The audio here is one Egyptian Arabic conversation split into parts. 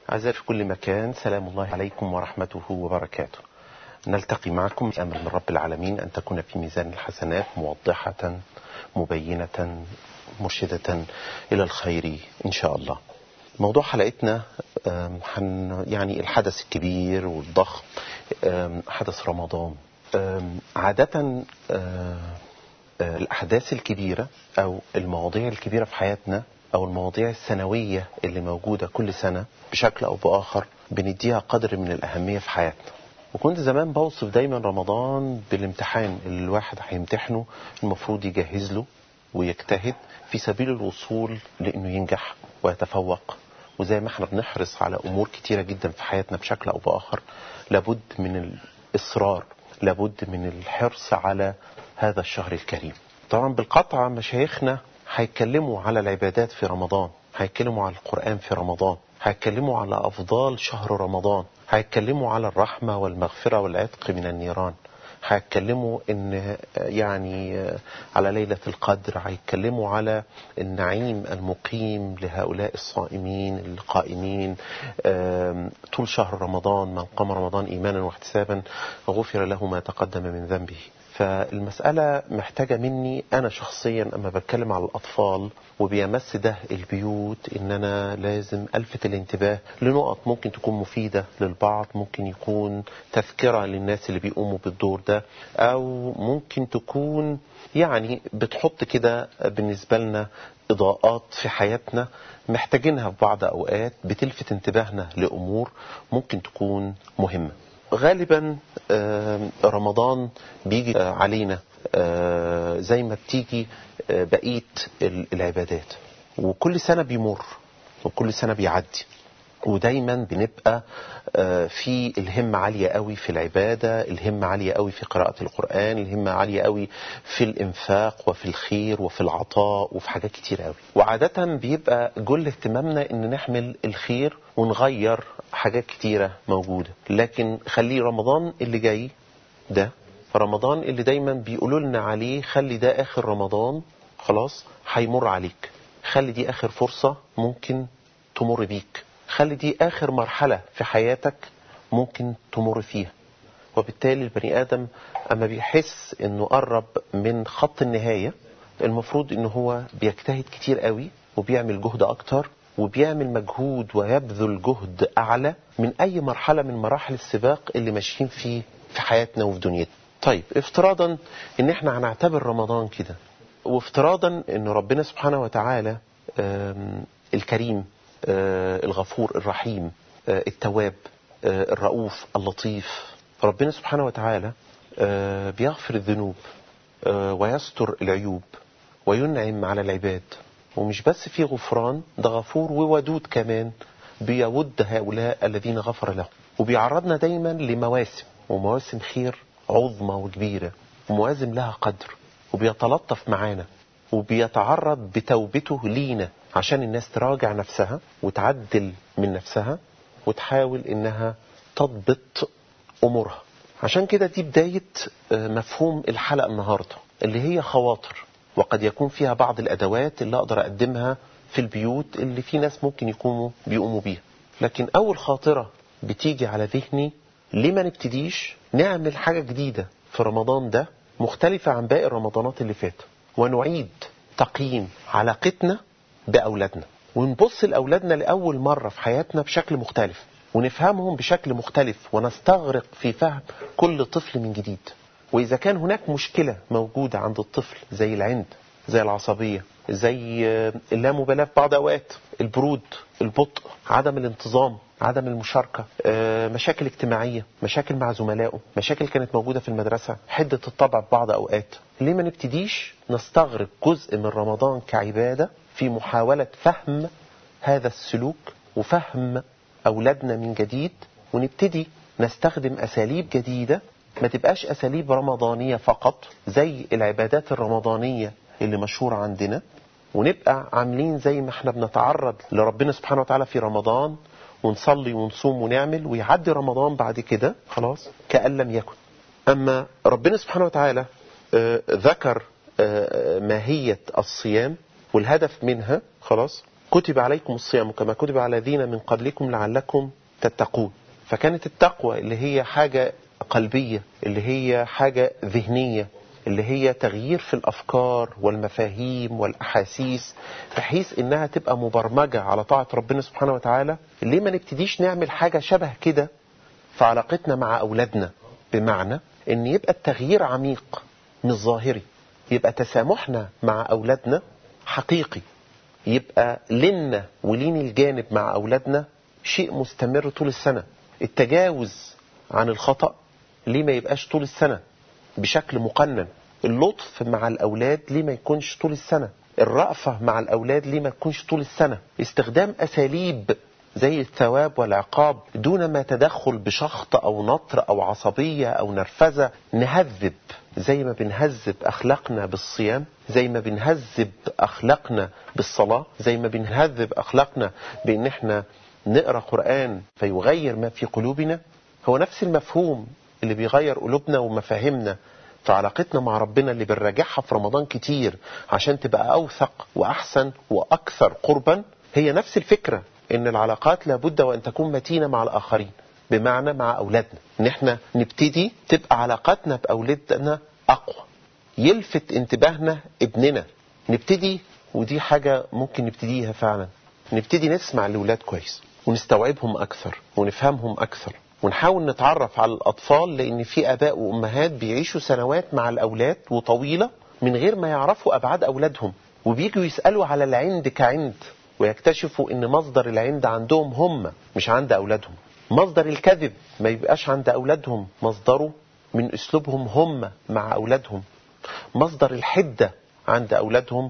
أعزائي في كل مكان سلام الله عليكم ورحمته وبركاته نلتقي معكم أمر من رب العالمين أن تكون في ميزان الحسنات موضحة مبينة مرشدة إلى الخير إن شاء الله موضوع حلقتنا حن يعني الحدث الكبير والضخم حدث رمضان عادة الأحداث الكبيرة أو المواضيع الكبيرة في حياتنا أو المواضيع السنوية اللي موجودة كل سنة بشكل أو بآخر بنديها قدر من الأهمية في حياتنا وكنت زمان بوصف دايما رمضان بالامتحان اللي الواحد هيمتحنه المفروض يجهز له ويجتهد في سبيل الوصول لأنه ينجح ويتفوق وزي ما احنا بنحرص على أمور كتيرة جدا في حياتنا بشكل أو بآخر لابد من الإصرار لابد من الحرص على هذا الشهر الكريم طبعا بالقطع مشايخنا هيتكلموا على العبادات في رمضان هيتكلموا على القرآن في رمضان هيتكلموا على أفضال شهر رمضان هيتكلموا على الرحمة والمغفرة والعتق من النيران هيتكلموا ان يعني على ليلة القدر هيتكلموا على النعيم المقيم لهؤلاء الصائمين القائمين طول شهر رمضان من قام رمضان ايمانا واحتسابا غفر له ما تقدم من ذنبه فالمسألة محتاجة مني أنا شخصيا أما بتكلم على الأطفال وبيمس ده البيوت إن أنا لازم ألفت الانتباه لنقط ممكن تكون مفيدة للبعض ممكن يكون تذكرة للناس اللي بيقوموا بالدور ده أو ممكن تكون يعني بتحط كده بالنسبة لنا إضاءات في حياتنا محتاجينها في بعض أوقات بتلفت انتباهنا لأمور ممكن تكون مهمة غالبا رمضان بيجي علينا زي ما بتيجي بقية العبادات وكل سنة بيمر وكل سنة بيعدي ودايما بنبقى في الهمة عالية قوي في العبادة الهمة عالية قوي في قراءة القرآن الهمة عالية قوي في الإنفاق وفي الخير وفي العطاء وفي حاجات كتير قوي وعادة بيبقى جل اهتمامنا ان نحمل الخير ونغير حاجات كتيرة موجودة لكن خلي رمضان اللي جاي ده رمضان اللي دايما بيقولوا لنا عليه خلي ده آخر رمضان خلاص هيمر عليك خلي دي آخر فرصة ممكن تمر بيك خلي دي آخر مرحلة في حياتك ممكن تمر فيها وبالتالي البني آدم أما بيحس أنه قرب من خط النهاية المفروض أنه هو بيجتهد كتير قوي وبيعمل جهد أكتر وبيعمل مجهود ويبذل جهد أعلى من أي مرحلة من مراحل السباق اللي ماشيين فيه في حياتنا وفي دنيتنا طيب افتراضا ان احنا هنعتبر رمضان كده وافتراضا ان ربنا سبحانه وتعالى الكريم الغفور الرحيم التواب الرؤوف اللطيف ربنا سبحانه وتعالى بيغفر الذنوب ويستر العيوب وينعم على العباد ومش بس في غفران ده غفور وودود كمان بيود هؤلاء الذين غفر لهم وبيعرضنا دايما لمواسم ومواسم خير عظمى وكبيرة وموازم لها قدر وبيتلطف معانا وبيتعرض بتوبته لينا عشان الناس تراجع نفسها وتعدل من نفسها وتحاول انها تضبط امورها عشان كده دي بداية مفهوم الحلقة النهاردة اللي هي خواطر وقد يكون فيها بعض الأدوات اللي أقدر أقدمها في البيوت اللي في ناس ممكن يكونوا بيقوموا بيها لكن أول خاطرة بتيجي على ذهني ليه ما نبتديش نعمل حاجة جديدة في رمضان ده مختلفة عن باقي الرمضانات اللي فاتت ونعيد تقييم علاقتنا بأولادنا ونبص لأولادنا لأول مرة في حياتنا بشكل مختلف ونفهمهم بشكل مختلف ونستغرق في فهم كل طفل من جديد وإذا كان هناك مشكلة موجودة عند الطفل زي العند زي العصبية زي اللامبالاة في بعض أوقات البرود البطء عدم الانتظام عدم المشاركة مشاكل اجتماعية مشاكل مع زملائه مشاكل كانت موجودة في المدرسة حدة الطبع في بعض أوقات ليه ما نبتديش نستغرق جزء من رمضان كعبادة في محاولة فهم هذا السلوك وفهم أولادنا من جديد ونبتدي نستخدم أساليب جديدة ما تبقاش أساليب رمضانية فقط زي العبادات الرمضانية اللي مشهورة عندنا ونبقى عاملين زي ما احنا بنتعرض لربنا سبحانه وتعالى في رمضان ونصلي ونصوم ونعمل ويعدي رمضان بعد كده خلاص كأن لم يكن أما ربنا سبحانه وتعالى ذكر ماهية الصيام والهدف منها خلاص كتب عليكم الصيام كما كتب على الذين من قبلكم لعلكم تتقون فكانت التقوى اللي هي حاجة قلبية اللي هي حاجة ذهنية اللي هي تغيير في الأفكار والمفاهيم والأحاسيس بحيث إنها تبقى مبرمجة على طاعة ربنا سبحانه وتعالى ليه ما نبتديش نعمل حاجة شبه كده في علاقتنا مع أولادنا بمعنى إن يبقى التغيير عميق مش ظاهري يبقى تسامحنا مع أولادنا حقيقي يبقى لنا ولين الجانب مع أولادنا شيء مستمر طول السنة التجاوز عن الخطأ ليه ما يبقاش طول السنة بشكل مقنن اللطف مع الأولاد ليه ما يكونش طول السنة الرأفة مع الأولاد ليه ما يكونش طول السنة استخدام أساليب زي الثواب والعقاب دون ما تدخل بشخط أو نطر أو عصبية أو نرفزة نهذب زي ما بنهذب أخلاقنا بالصيام زي ما بنهذب أخلاقنا بالصلاة زي ما بنهذب أخلاقنا بأن احنا نقرأ قرآن فيغير ما في قلوبنا هو نفس المفهوم اللي بيغير قلوبنا ومفاهيمنا في علاقتنا مع ربنا اللي بنراجعها في رمضان كتير عشان تبقى أوثق وأحسن وأكثر قربا هي نفس الفكرة إن العلاقات لابد وأن تكون متينة مع الآخرين بمعنى مع أولادنا إن إحنا نبتدي تبقى علاقاتنا بأولادنا أقوى يلفت انتباهنا ابننا نبتدي ودي حاجة ممكن نبتديها فعلا نبتدي نسمع الأولاد كويس ونستوعبهم أكثر ونفهمهم أكثر ونحاول نتعرف على الأطفال لأن في آباء وأمهات بيعيشوا سنوات مع الأولاد وطويلة من غير ما يعرفوا أبعاد أولادهم وبيجوا يسألوا على العند كعند ويكتشفوا ان مصدر العند عندهم هم مش عند اولادهم مصدر الكذب ما يبقاش عند اولادهم مصدره من اسلوبهم هم مع اولادهم مصدر الحدة عند اولادهم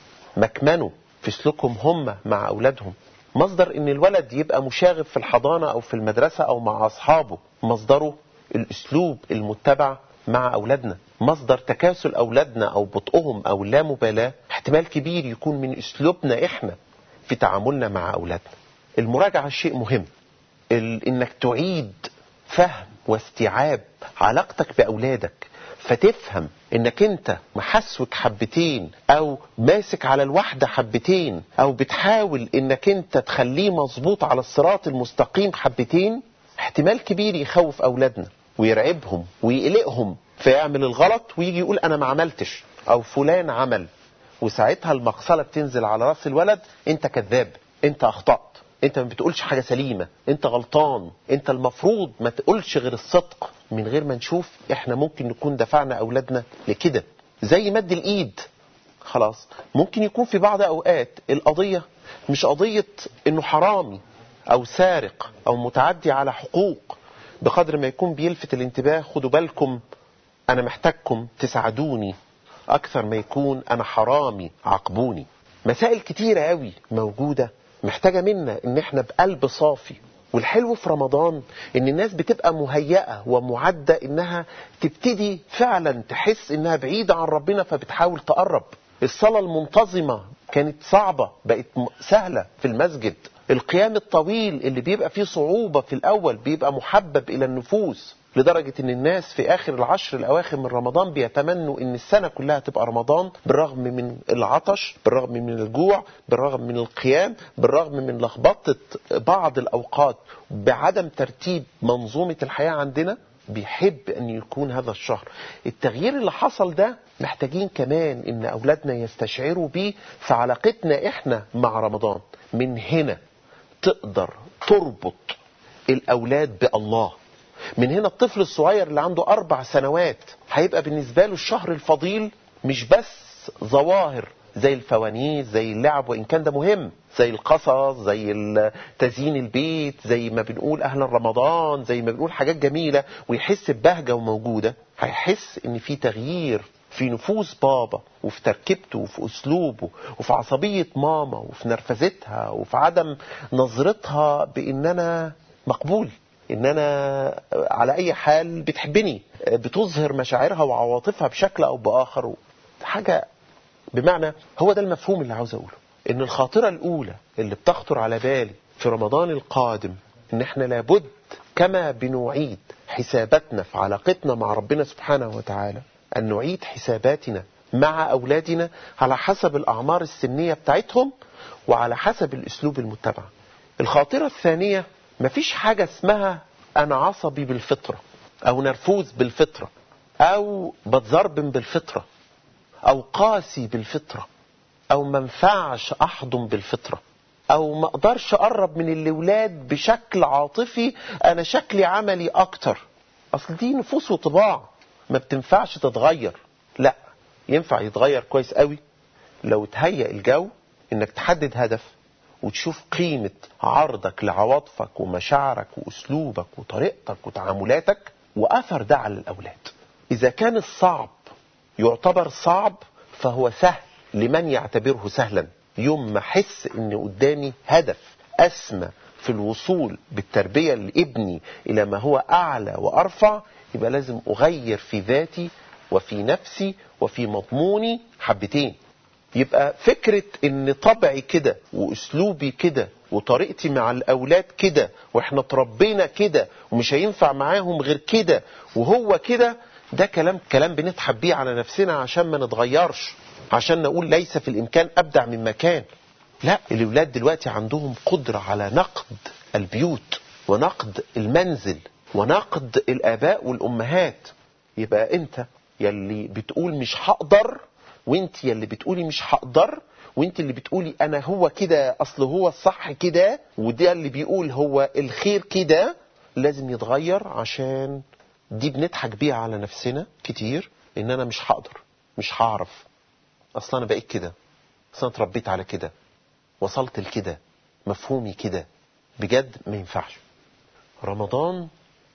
مكمنه في سلوكهم هم مع اولادهم مصدر ان الولد يبقى مشاغب في الحضانة او في المدرسة او مع اصحابه مصدره الاسلوب المتبع مع اولادنا مصدر تكاسل اولادنا او بطئهم او اللامبالاة احتمال كبير يكون من اسلوبنا احنا في تعاملنا مع أولادنا المراجعة شيء مهم ال... إنك تعيد فهم واستيعاب علاقتك بأولادك فتفهم انك انت محسوك حبتين او ماسك على الوحدة حبتين او بتحاول انك انت تخليه مظبوط على الصراط المستقيم حبتين احتمال كبير يخوف اولادنا ويرعبهم ويقلقهم فيعمل الغلط ويجي يقول انا ما عملتش او فلان عمل وساعتها المقصلة بتنزل على راس الولد انت كذاب انت اخطأت انت ما بتقولش حاجة سليمة انت غلطان انت المفروض ما تقولش غير الصدق من غير ما نشوف احنا ممكن نكون دفعنا اولادنا لكده زي مد الايد خلاص ممكن يكون في بعض اوقات القضية مش قضية انه حرامي او سارق او متعدي على حقوق بقدر ما يكون بيلفت الانتباه خدوا بالكم انا محتاجكم تساعدوني اكثر ما يكون انا حرامي عاقبوني مسائل كتيرة قوي موجودة محتاجة منا ان احنا بقلب صافي والحلو في رمضان ان الناس بتبقى مهيئة ومعدة انها تبتدي فعلا تحس انها بعيدة عن ربنا فبتحاول تقرب الصلاة المنتظمة كانت صعبة بقت سهلة في المسجد القيام الطويل اللي بيبقى فيه صعوبة في الأول بيبقى محبب إلى النفوس لدرجة ان الناس في اخر العشر الاواخر من رمضان بيتمنوا ان السنة كلها تبقى رمضان بالرغم من العطش بالرغم من الجوع بالرغم من القيام بالرغم من لخبطة بعض الاوقات بعدم ترتيب منظومة الحياة عندنا بيحب ان يكون هذا الشهر التغيير اللي حصل ده محتاجين كمان ان اولادنا يستشعروا بيه في علاقتنا احنا مع رمضان من هنا تقدر تربط الاولاد بالله من هنا الطفل الصغير اللي عنده أربع سنوات هيبقى بالنسبة له الشهر الفضيل مش بس ظواهر زي الفوانيس زي اللعب وإن كان ده مهم زي القصص زي تزيين البيت زي ما بنقول أهلا رمضان زي ما بنقول حاجات جميلة ويحس ببهجة وموجودة هيحس إن في تغيير في نفوس بابا وفي تركيبته وفي أسلوبه وفي عصبية ماما وفي نرفزتها وفي عدم نظرتها بإن أنا مقبول ان انا على اي حال بتحبني بتظهر مشاعرها وعواطفها بشكل او باخر حاجة بمعنى هو ده المفهوم اللي عاوز اقوله ان الخاطرة الاولى اللي بتخطر على بالي في رمضان القادم ان احنا لابد كما بنعيد حساباتنا في علاقتنا مع ربنا سبحانه وتعالى ان نعيد حساباتنا مع أولادنا على حسب الأعمار السنية بتاعتهم وعلى حسب الأسلوب المتبع الخاطرة الثانية مفيش حاجة اسمها أنا عصبي بالفطرة أو نرفوز بالفطرة أو بتزربن بالفطرة أو قاسي بالفطرة أو منفعش أحضن بالفطرة أو ما أقدرش أقرب من الأولاد بشكل عاطفي أنا شكلي عملي أكتر أصل دي نفوس وطباع ما بتنفعش تتغير لا ينفع يتغير كويس قوي لو تهيأ الجو انك تحدد هدف وتشوف قيمة عرضك لعواطفك ومشاعرك واسلوبك وطريقتك وتعاملاتك واثر ده على الاولاد اذا كان الصعب يعتبر صعب فهو سهل لمن يعتبره سهلا يوم ما احس ان قدامي هدف اسمى في الوصول بالتربية لابني الى ما هو اعلى وارفع يبقى لازم اغير في ذاتي وفي نفسي وفي مضموني حبتين يبقى فكرة ان طبعي كده واسلوبي كده وطريقتي مع الاولاد كده واحنا اتربينا كده ومش هينفع معاهم غير كده وهو كده ده كلام كلام بنضحك بيه على نفسنا عشان ما نتغيرش عشان نقول ليس في الامكان ابدع من مكان لا الاولاد دلوقتي عندهم قدرة على نقد البيوت ونقد المنزل ونقد الاباء والامهات يبقى انت يلي بتقول مش هقدر وانت يلي بتقولي مش هقدر وانت اللي بتقولي انا هو كده اصل هو الصح كده وده اللي بيقول هو الخير كده لازم يتغير عشان دي بنضحك بيها على نفسنا كتير ان انا مش هقدر مش هعرف اصل انا بقيت كده اصل انا اتربيت على كده وصلت لكده مفهومي كده بجد ما ينفعش رمضان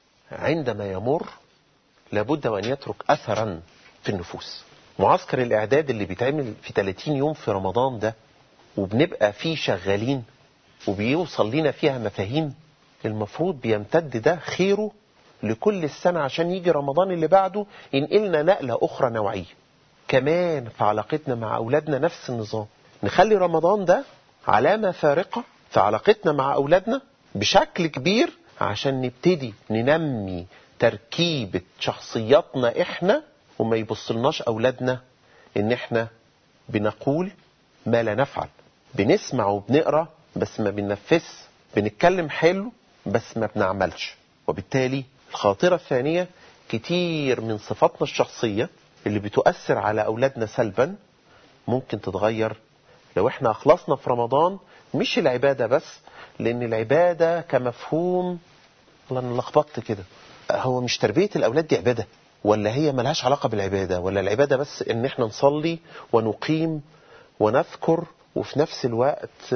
عندما يمر لابد وأن يترك أثرا في النفوس معسكر الإعداد اللي بيتعمل في 30 يوم في رمضان ده وبنبقى فيه شغالين وبيوصل لنا فيها مفاهيم المفروض بيمتد ده خيره لكل السنة عشان يجي رمضان اللي بعده ينقلنا نقلة أخرى نوعية كمان في علاقتنا مع أولادنا نفس النظام نخلي رمضان ده علامة فارقة في علاقتنا مع أولادنا بشكل كبير عشان نبتدي ننمي تركيبة شخصياتنا احنا وما يبصلناش اولادنا ان احنا بنقول ما لا نفعل بنسمع وبنقرا بس ما بننفذ بنتكلم حلو بس ما بنعملش وبالتالي الخاطرة الثانية كتير من صفاتنا الشخصية اللي بتؤثر على أولادنا سلبا ممكن تتغير لو احنا أخلصنا في رمضان مش العبادة بس لأن العبادة كمفهوم والله أنا لخبطت كده هو مش تربية الأولاد دي عبادة ولا هي ملهاش علاقة بالعبادة ولا العبادة بس ان احنا نصلي ونقيم ونذكر وفي نفس الوقت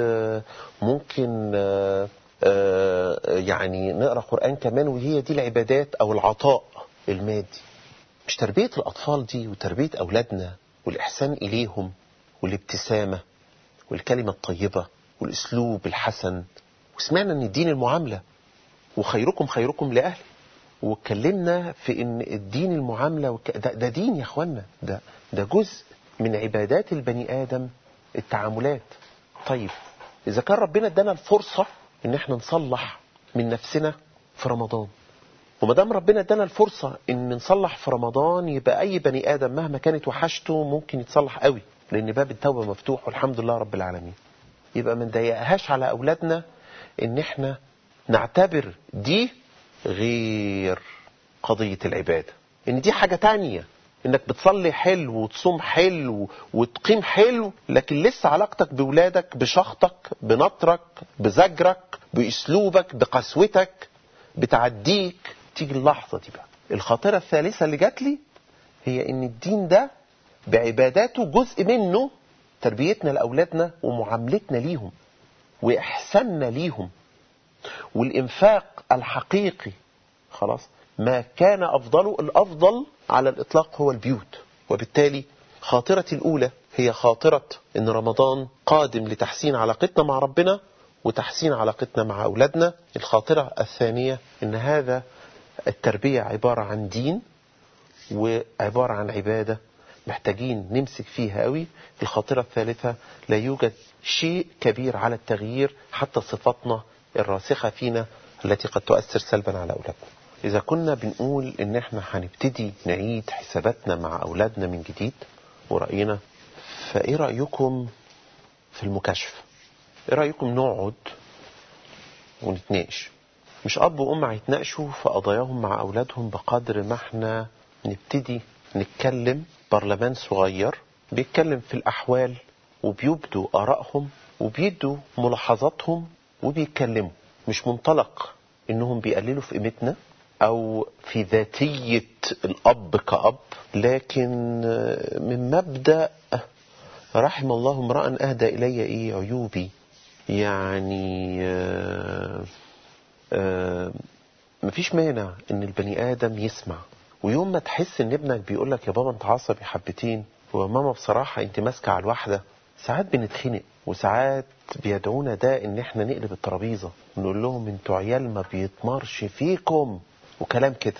ممكن يعني نقرأ قرآن كمان وهي دي العبادات او العطاء المادي مش تربية الأطفال دي وتربية أولادنا والإحسان إليهم والابتسامة والكلمة الطيبة والأسلوب الحسن وسمعنا أن الدين المعاملة وخيركم خيركم لأهله واتكلمنا في ان الدين المعامله وك... ده, ده دين يا اخوانا ده ده جزء من عبادات البني ادم التعاملات طيب اذا كان ربنا ادانا الفرصه ان احنا نصلح من نفسنا في رمضان وما دام ربنا ادانا الفرصه ان نصلح في رمضان يبقى اي بني ادم مهما كانت وحشته ممكن يتصلح قوي لان باب التوبه مفتوح والحمد لله رب العالمين يبقى ما نضايقهاش على اولادنا ان احنا نعتبر دي غير قضية العبادة ان دي حاجة تانية انك بتصلي حلو وتصوم حلو وتقيم حلو لكن لسه علاقتك بولادك بشخطك بنطرك بزجرك باسلوبك بقسوتك بتعديك تيجي اللحظة دي بقى الخاطرة الثالثة اللي جات لي هي ان الدين ده بعباداته جزء منه تربيتنا لأولادنا ومعاملتنا ليهم وإحساننا ليهم والإنفاق الحقيقي خلاص ما كان أفضله الأفضل على الإطلاق هو البيوت وبالتالي خاطرتي الأولى هي خاطرة أن رمضان قادم لتحسين علاقتنا مع ربنا وتحسين علاقتنا مع أولادنا الخاطرة الثانية أن هذا التربية عبارة عن دين وعبارة عن عبادة محتاجين نمسك فيها قوي الخاطرة الثالثة لا يوجد شيء كبير على التغيير حتى صفاتنا الراسخة فينا التي قد تؤثر سلبا على أولادنا إذا كنا بنقول إن إحنا هنبتدي نعيد حساباتنا مع أولادنا من جديد ورأينا فإيه رأيكم في المكاشفة إيه رأيكم نقعد ونتناقش مش أب وأم هيتناقشوا في قضاياهم مع أولادهم بقدر ما احنا نبتدي نتكلم برلمان صغير بيتكلم في الأحوال وبيبدوا آرائهم وبيدوا ملاحظاتهم وبيتكلموا مش منطلق إنهم بيقللوا في قيمتنا أو في ذاتية الأب كأب لكن من مبدأ رحم الله امرأ أهدى إلي إيه عيوبي يعني آه آه مفيش مانع ان البني ادم يسمع ويوم ما تحس ان ابنك بيقول لك يا بابا انت عصبي حبتين وماما بصراحه انت ماسكه على الواحده ساعات بنتخنق وساعات بيدعونا ده ان احنا نقلب الترابيزه نقول لهم انتوا عيال ما بيتمرش فيكم وكلام كده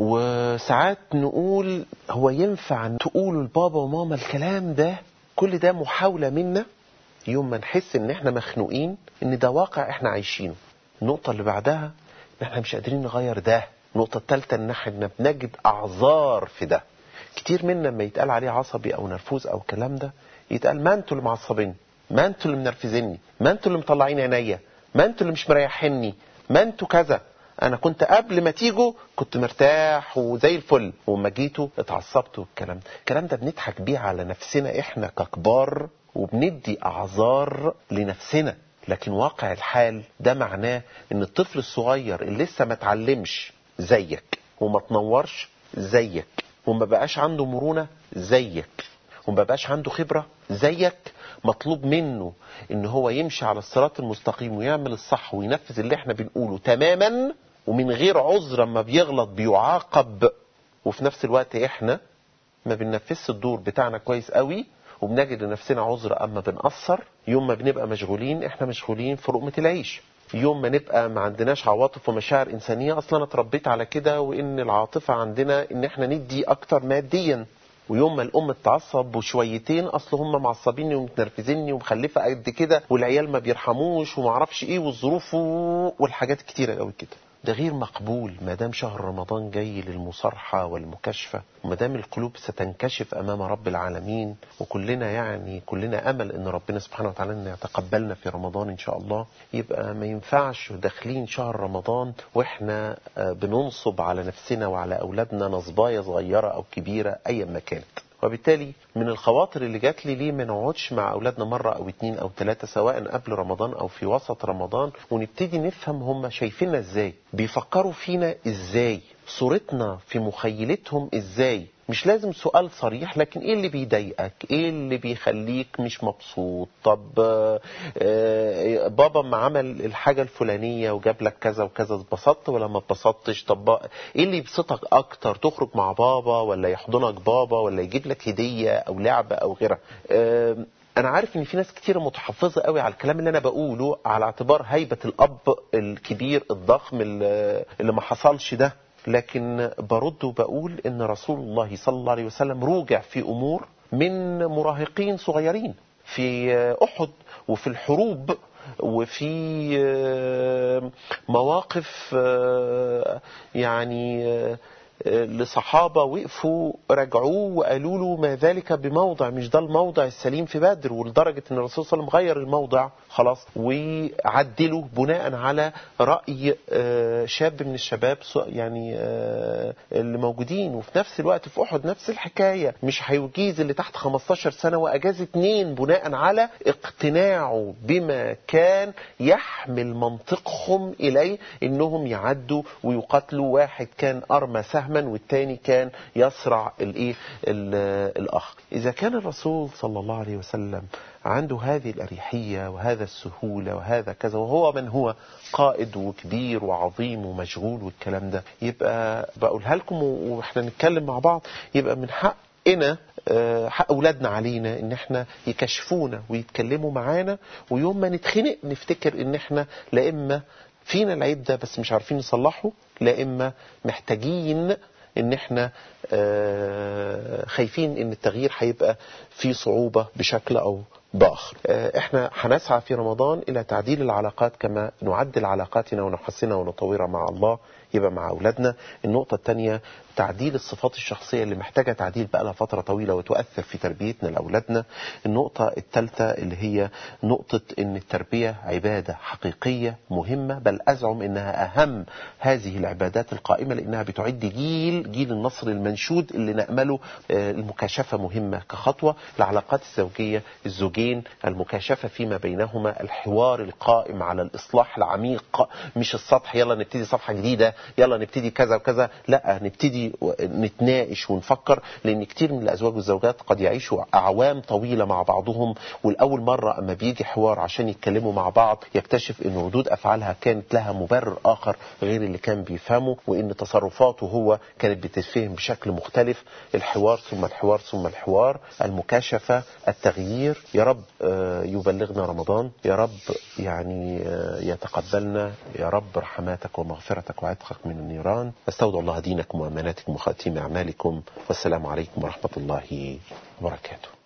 وساعات نقول هو ينفع ان تقولوا لبابا وماما الكلام ده كل ده محاوله منا يوم ما نحس ان احنا مخنوقين ان ده واقع احنا عايشينه النقطة اللي بعدها ان احنا مش قادرين نغير ده النقطة الثالثة ان احنا بنجد اعذار في ده كتير منا لما يتقال عليه عصبي او نرفوز او الكلام ده يتقال ما انتوا اللي معصبيني ما انتوا اللي منرفزيني ما انتوا اللي مطلعين عينيا ما انتوا اللي مش مريحيني ما انتوا كذا انا كنت قبل ما تيجوا كنت مرتاح وزي الفل وما جيتوا اتعصبتوا والكلام ده الكلام ده بنضحك بيه على نفسنا احنا ككبار وبندي اعذار لنفسنا لكن واقع الحال ده معناه ان الطفل الصغير اللي لسه ما اتعلمش زيك وما تنورش زيك وما بقاش عنده مرونة زيك وما بقاش عنده خبرة زيك مطلوب منه ان هو يمشي على الصراط المستقيم ويعمل الصح وينفذ اللي احنا بنقوله تماما ومن غير عذر اما بيغلط بيعاقب وفي نفس الوقت احنا ما بننفذش الدور بتاعنا كويس قوي وبنجد لنفسنا عذر اما بنقصر يوم ما بنبقى مشغولين احنا مشغولين في لقمه العيش يوم ما نبقى ما عندناش عواطف ومشاعر انسانيه اصلا انا اتربيت على كده وان العاطفه عندنا ان احنا ندي اكتر ماديا ويوم ما الام تتعصب وشويتين اصل هم معصبيني ومتنرفزيني ومخلفه قد كده والعيال ما بيرحموش وما اعرفش ايه والظروف والحاجات كتيره قوي كده ده غير مقبول ما دام شهر رمضان جاي للمصارحة والمكاشفة وما دام القلوب ستنكشف أمام رب العالمين وكلنا يعني كلنا أمل أن ربنا سبحانه وتعالى أن يتقبلنا في رمضان إن شاء الله يبقى ما ينفعش داخلين شهر رمضان وإحنا بننصب على نفسنا وعلى أولادنا نصباية صغيرة أو كبيرة أيا ما كانت وبالتالي من الخواطر اللي جات لي ليه ما نقعدش مع اولادنا مره او اتنين او ثلاثه سواء قبل رمضان او في وسط رمضان ونبتدي نفهم هم شايفيننا ازاي بيفكروا فينا ازاي صورتنا في مخيلتهم ازاي مش لازم سؤال صريح لكن ايه اللي بيضايقك ايه اللي بيخليك مش مبسوط طب آه بابا ما عمل الحاجة الفلانية وجاب لك كذا وكذا اتبسطت ولا ما اتبسطتش طب ايه اللي يبسطك اكتر تخرج مع بابا ولا يحضنك بابا ولا يجيب لك هدية او لعبة او غيرها آه انا عارف ان في ناس كتير متحفظه قوي على الكلام اللي انا بقوله على اعتبار هيبه الاب الكبير الضخم اللي ما حصلش ده لكن برد وبقول ان رسول الله صلى الله عليه وسلم روجع في امور من مراهقين صغيرين في احد وفي الحروب وفي مواقف يعني لصحابة وقفوا رجعوه وقالوا له ما ذلك بموضع مش ده الموضع السليم في بدر ولدرجة ان الرسول صلى الله عليه وسلم غير الموضع خلاص وعدلوا بناء على رأي شاب من الشباب يعني اللي موجودين وفي نفس الوقت في أحد نفس الحكاية مش هيجيز اللي تحت 15 سنة وأجاز اتنين بناء على اقتناعه بما كان يحمل منطقهم إليه إنهم يعدوا ويقاتلوا واحد كان أرمى سهم سهما والتاني كان يصرع الايه الاخ اذا كان الرسول صلى الله عليه وسلم عنده هذه الاريحيه وهذا السهوله وهذا كذا وهو من هو قائد وكبير وعظيم ومشغول والكلام ده يبقى بقولها لكم واحنا نتكلم مع بعض يبقى من حقنا حق اولادنا علينا ان احنا يكشفونا ويتكلموا معانا ويوم ما نتخنق نفتكر ان احنا لا اما فينا العيب ده بس مش عارفين نصلحه لا اما محتاجين ان احنا خايفين ان التغيير هيبقى فيه صعوبة بشكل او بآخر آه، احنا هنسعى في رمضان إلى تعديل العلاقات كما نعدل علاقاتنا ونحسنها ونطورها مع الله يبقى مع أولادنا النقطة الثانية تعديل الصفات الشخصية اللي محتاجة تعديل بقى لها فترة طويلة وتؤثر في تربيتنا لأولادنا النقطة الثالثة اللي هي نقطة ان التربية عبادة حقيقية مهمة بل أزعم انها أهم هذه العبادات القائمة لأنها بتعد جيل جيل النصر المنشود اللي نأمله آه، المكاشفة مهمة كخطوة العلاقات الزوجية الزوجين المكاشفة فيما بينهما الحوار القائم على الإصلاح العميق مش السطح يلا نبتدي صفحة جديدة يلا نبتدي كذا وكذا لا نبتدي نتناقش ونفكر لأن كتير من الأزواج والزوجات قد يعيشوا أعوام طويلة مع بعضهم والأول مرة أما بيجي حوار عشان يتكلموا مع بعض يكتشف أن ردود أفعالها كانت لها مبرر آخر غير اللي كان بيفهمه وأن تصرفاته هو كانت بتتفهم بشكل مختلف الحوار ثم الحوار ثم الحوار المكاشفة التغيير يا رب آه، يبلغنا رمضان يا رب يعني آه، يتقبلنا يا رب رحماتك ومغفرتك وعتقك من النيران استودع الله دينكم واماناتكم وخاتم اعمالكم والسلام عليكم ورحمه الله وبركاته